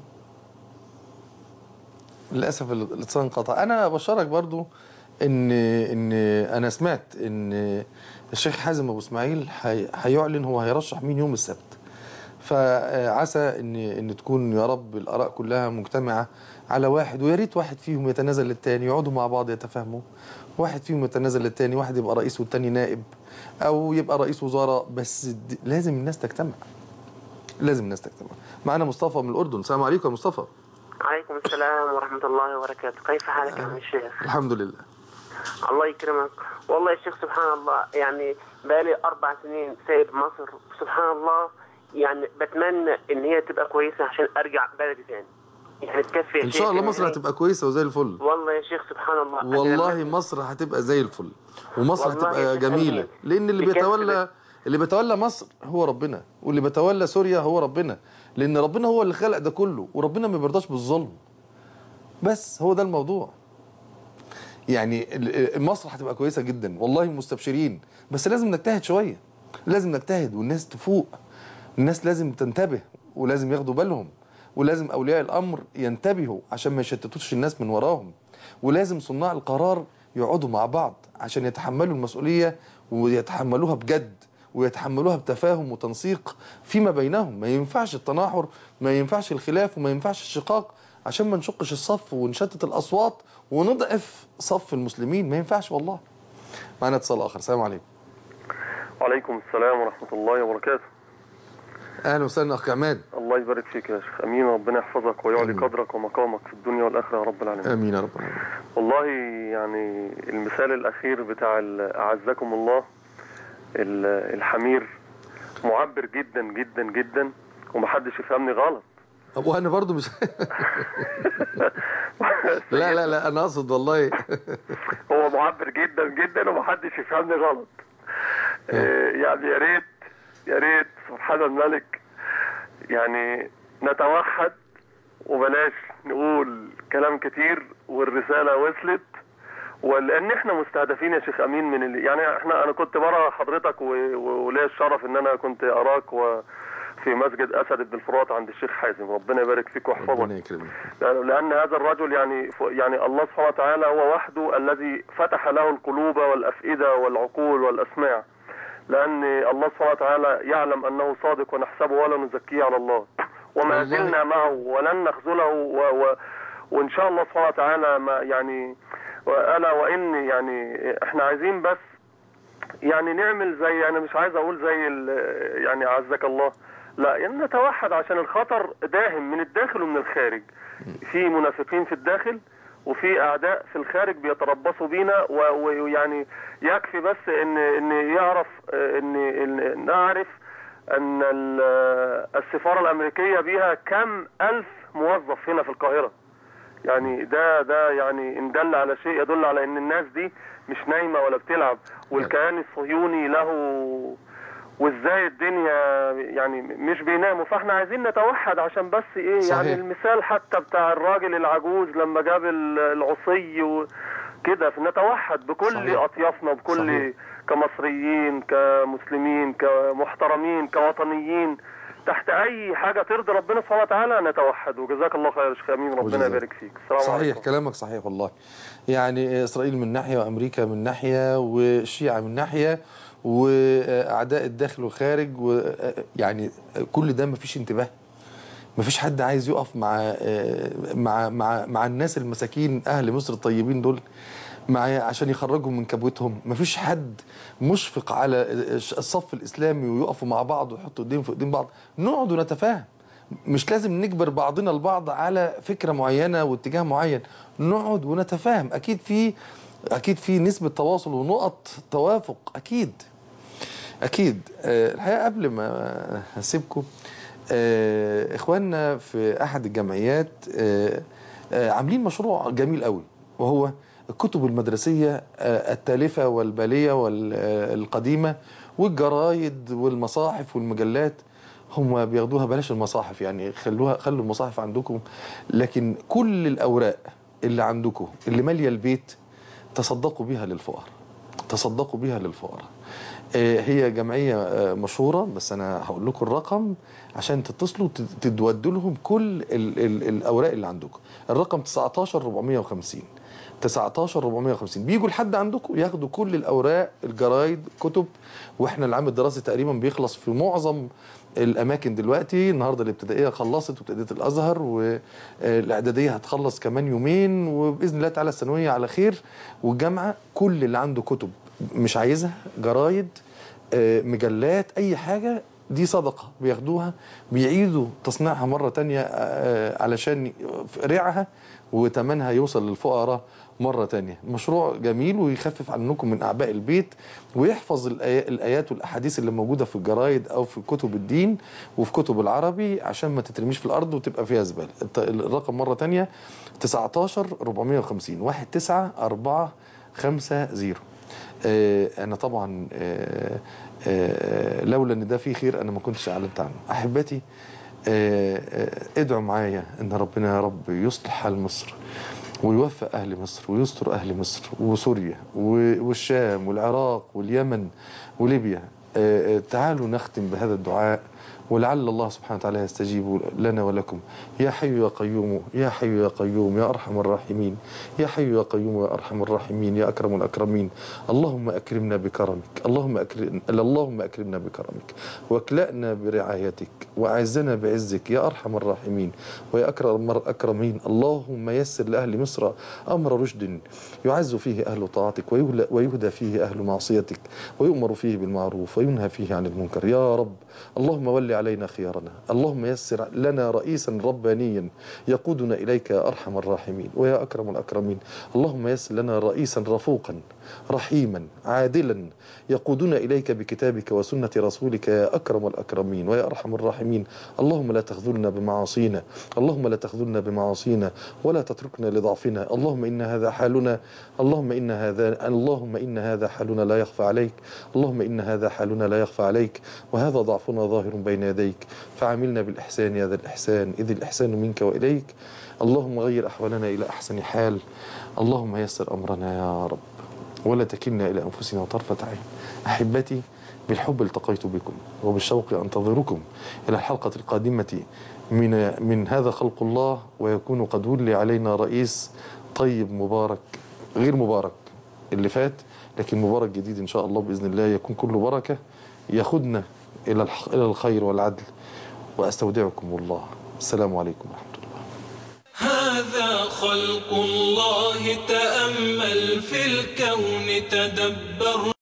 للاسف الاتصال انقطع انا بشارك برضو ان ان انا سمعت ان الشيخ حازم ابو اسماعيل هي- هيعلن هو هيرشح مين يوم السبت فعسى ان ان تكون يا رب الاراء كلها مجتمعه على واحد ويا ريت واحد فيهم يتنازل للتاني يقعدوا مع بعض يتفاهموا واحد فيهم يتنازل للتاني واحد يبقى رئيس والتاني نائب او يبقى رئيس وزراء بس د- لازم الناس تجتمع لازم الناس تجتمع معانا مصطفى من الاردن السلام عليكم يا مصطفى عليكم السلام ورحمة الله وبركاته كيف حالك يا عم الشيخ الحمد لله الله يكرمك والله يا شيخ سبحان الله يعني بقالي أربع سنين سايب مصر سبحان الله يعني بتمنى إن هي تبقى كويسة عشان أرجع بلدي تاني يعني تكفي يا ان شيخ شاء الله إن مصر هي- هتبقى كويسه وزي الفل والله يا شيخ سبحان الله أنا والله لما- مصر هتبقى زي الفل ومصر والله هتبقى يا جميله أمين. لان اللي بجد بيتولى اللي بيتولى مصر هو ربنا واللي بيتولى سوريا هو ربنا لان ربنا هو اللي خلق ده كله وربنا ما بيرضاش بالظلم بس هو ده الموضوع يعني ال- ال- مصر هتبقى كويسه جدا والله مستبشرين بس لازم نجتهد شويه لازم نجتهد والناس تفوق الناس لازم تنتبه ولازم ياخدوا بالهم ولازم اولياء الامر ينتبهوا عشان ما يشتتوش الناس من وراهم ولازم صناع القرار يقعدوا مع بعض عشان يتحملوا المسؤوليه ويتحملوها بجد ويتحملوها بتفاهم وتنسيق فيما بينهم ما ينفعش التناحر ما ينفعش الخلاف وما ينفعش الشقاق عشان ما نشقش الصف ونشتت الاصوات ونضعف صف المسلمين ما ينفعش والله معنا اتصال اخر السلام عليكم وعليكم السلام ورحمة الله وبركاته اهلا وسهلا اخ عماد الله يبارك فيك يا شيخ أمين ربنا يحفظك ويعلي قدرك ومقامك في الدنيا والآخرة يا رب العالمين امين يا رب العالمين والله يعني المثال الأخير بتاع ال- أعزكم الله ال- الحمير معبر جدا جدا جدا ومحدش يفهمني غلط طب وانا برضو مش لا لا لا انا اقصد والله هو معبر جدا جدا ومحدش يفهمني غلط آه، يعني يا ريت يا ريت سبحان الملك يعني نتوحد وبلاش نقول كلام كتير والرسالة وصلت ولان احنا مستهدفين يا شيخ امين من ال... يعني احنا انا كنت برا حضرتك و... و... وليا الشرف ان انا كنت اراك و... في مسجد اسد بن الفرات عند الشيخ حازم ربنا يبارك فيك ويحفظك ربنا يكرمك يعني لأن هذا الرجل يعني ف- يعني الله سبحانه وتعالى هو وحده الذي فتح له القلوب والأفئدة والعقول والأسماع لأن الله سبحانه وتعالى يعلم أنه صادق ونحسبه ولا نزكيه على الله وما والله. زلنا معه ولن نخذله و و وإن شاء الله سبحانه وتعالى ما يعني ألا وإن يعني إحنا عايزين بس يعني نعمل زي انا مش عايز اقول زي ال- يعني عزك الله لا يعني نتوحد عشان الخطر داهم من الداخل ومن الخارج في منافقين في الداخل وفي اعداء في الخارج بيتربصوا بينا و- ويعني يكفي بس ان ان يعرف ان, إن نعرف ان ال- السفاره الامريكيه بيها كم الف موظف هنا في القاهره يعني ده ده يعني ان دل على شيء يدل على ان الناس دي مش نايمه ولا بتلعب والكيان الصهيوني له وازاي الدنيا يعني مش بيناموا فاحنا عايزين نتوحد عشان بس ايه صحيح. يعني المثال حتى بتاع الراجل العجوز لما جاب ال- العصي وكده نتوحد بكل صحيح. اطيافنا بكل صحيح. كمصريين كمسلمين كمحترمين كوطنيين تحت اي حاجه ترضي ربنا سبحانه وتعالى نتوحد وجزاك الله خير يا شيخ امين ربنا وجزاك. يبارك فيك السلام صحيح عليكم كلامك صحيح والله يعني اسرائيل من ناحيه وامريكا من ناحيه والشيعه من ناحيه واعداء الداخل والخارج و يعني كل ده مفيش انتباه مفيش حد عايز يقف مع مع مع مع الناس المساكين اهل مصر الطيبين دول مع عشان يخرجهم من كبوتهم مفيش حد مشفق على الصف الاسلامي ويقفوا مع بعض ويحطوا ايديهم في ايدين بعض نقعد ونتفاهم مش لازم نجبر بعضنا البعض على فكره معينه واتجاه معين نقعد ونتفاهم اكيد في اكيد في نسبه تواصل ونقط توافق اكيد اكيد آه، الحقيقه قبل ما هسيبكم آه، اخواننا في احد الجمعيات آه، آه، عاملين مشروع جميل قوي وهو الكتب المدرسيه آه، التالفه والباليه والقديمه والجرايد والمصاحف والمجلات هم بياخدوها بلاش المصاحف يعني خلوها خلوا المصاحف عندكم لكن كل الاوراق اللي عندكم اللي ماليه البيت تصدقوا بيها للفقراء تصدقوا بيها للفقراء آه، هي جمعيه آه، مشهوره بس انا هقول لكم الرقم عشان تتصلوا تد- تودوا لهم كل ال ال الاوراق اللي عندكم الرقم 19 450 19 450 بيجوا لحد عندكم ياخدوا كل الاوراق الجرايد كتب واحنا العام الدراسي تقريبا بيخلص في معظم الاماكن دلوقتي النهارده الابتدائيه خلصت وابتدائيه الازهر والاعداديه هتخلص كمان يومين وباذن الله تعالى الثانويه على خير والجامعه كل اللي عنده كتب مش عايزها جرايد آه، مجلات اي حاجه دي صدقه بياخدوها بيعيدوا تصنيعها مره تانية آه، علشان ريعها وتمنها يوصل للفقراء مرة تانية مشروع جميل ويخفف عنكم من أعباء البيت ويحفظ الآي- الآيات والأحاديث اللي موجودة في الجرايد أو في كتب الدين وفي كتب العربي عشان ما تترميش في الأرض وتبقى فيها زبالة الت- الرقم مرة تانية 19 450 1 9 4 5 0 آه، انا طبعا آه، آه، لولا ان ده فيه خير انا ما كنتش اعلنت عنه احبتي آه، آه، ادعوا معايا ان ربنا يا رب يصلح حال مصر ويوفق اهل مصر ويستر اهل مصر وسوريا و- والشام والعراق واليمن وليبيا آه، آه، تعالوا نختم بهذا الدعاء ولعل الله سبحانه وتعالى يستجيب لنا ولكم يا حي يا قيوم يا حي يا قيوم يا ارحم الراحمين يا حي يا قيوم يا ارحم الراحمين يا اكرم الاكرمين اللهم اكرمنا بكرمك اللهم اكرم اللهم اكرمنا بكرمك واكلأنا برعايتك واعزنا بعزك يا ارحم الراحمين ويا اكرم الاكرمين اللهم يسر لاهل مصر امر رشد يعز فيه اهل طاعتك ويهل- ويهدى فيه اهل معصيتك ويؤمر فيه بالمعروف وينهى فيه عن المنكر يا رب اللهم ول علينا خيارنا اللهم يسر لنا رئيسا ربانيا يقودنا إليك يا أرحم الراحمين ويا أكرم الأكرمين اللهم يسر لنا رئيسا رفوقا رحيما عادلا يقودنا إليك بكتابك وسنة رسولك يا أكرم الأكرمين ويا أرحم الراحمين اللهم لا تخذلنا بمعاصينا اللهم لا تخذلنا بمعاصينا ولا تتركنا لضعفنا اللهم إن هذا حالنا اللهم إن هذا اللهم إن هذا حالنا لا يخفى عليك اللهم إن هذا حالنا لا يخفى عليك وهذا ضعفنا ظاهر بين يديك فعاملنا بالإحسان يا ذا الإحسان إذ الإحسان منك وإليك اللهم غير أحوالنا إلى أحسن حال اللهم يسر أمرنا يا رب ولا تكلنا إلى أنفسنا طرفة عين أحبتي بالحب التقيت بكم وبالشوق أنتظركم إلى الحلقة القادمة من من هذا خلق الله ويكون قد ولي علينا رئيس طيب مبارك غير مبارك اللي فات لكن مبارك جديد إن شاء الله بإذن الله يكون كله بركة ياخدنا إلى الح- إلى الخير والعدل وأستودعكم الله السلام عليكم ورحمة الله هذا خلق الله تأمل في الكون تدبر